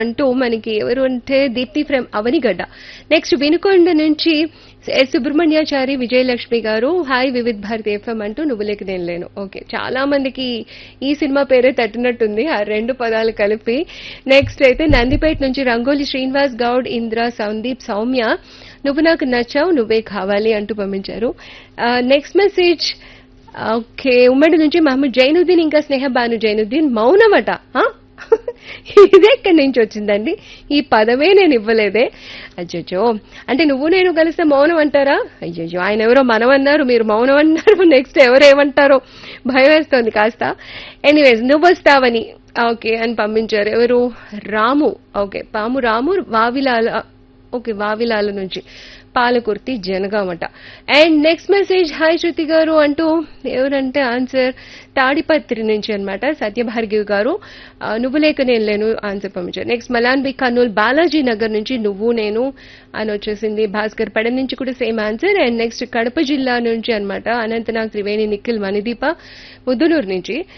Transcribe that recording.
అంటూ మనకి ఎవరు అంటే దీప్తి ఫ్రమ్ అవనిగడ్డ నెక్స్ట్ వినుకొండ నుంచి ఎస్ సుబ్రహ్మణ్యాచారి విజయలక్ష్మి గారు హాయ్ వివిధ్ భారతి ఎఫ్ఎం అంటూ నువ్వు లేక నేను లేను ఓకే చాలా మందికి ఈ సినిమా పేరే తట్టినట్టుంది ఆ రెండు పదాలు కలిపి నెక్స్ట్ అయితే నందిపేట నుంచి రంగోలి శ్రీనివాస్ గౌడ్ ఇంద్ర సందీప్ సౌమ్య నువ్వు నాకు నచ్చావు నువ్వే కావాలి అంటూ పంపించారు నెక్స్ట్ మెసేజ్ ఓకే ఉమ్మడి నుంచి మహమ్మద్ జైనుద్దీన్ ఇంకా స్నేహ బాను జైనుద్దీన్ మౌనమట ఆ? ఇది ఎక్కడి నుంచి వచ్చిందండి ఈ పదమే నేను ఇవ్వలేదే అయ్యో అంటే నువ్వు నేను కలిస్తే మౌనం అంటారా అయ్యయ్యో ఆయన ఎవరో మనం అన్నారు మీరు మౌనం అన్నారు నెక్స్ట్ ఎవరేమంటారో భయం వేస్తోంది కాస్త ఎనీవేస్ నువ్వు వస్తావని ఓకే అని పంపించారు ఎవరు రాము ఓకే పాము రాము వావిలాల ఓకే వావిలాల నుంచి పాలకుర్తి జనగామట and next message hi Shruti garu అంటూ ఎవరంటే ఆన్సర్ తాడిపత్రి నుంచి అన్నమాట సత్యభార్గివ్ గారు ఆ, నువ్వు లేక నేను లేను ఆన్సర్ పంపించారు నెక్స్ట్ మలాన్ బి కర్నూల్ బాలాజీ నగర్ నుంచి నువ్వు నేను అని వచ్చేసింది భాస్కర్ పడ నుంచి కూడా same answer and next Kadapa జిల్లా నుంచి అన్నమాట అనంతనాగ్ త్రివేణి నిఖిల్ మణిదీప ముద్దునూరు నుంచి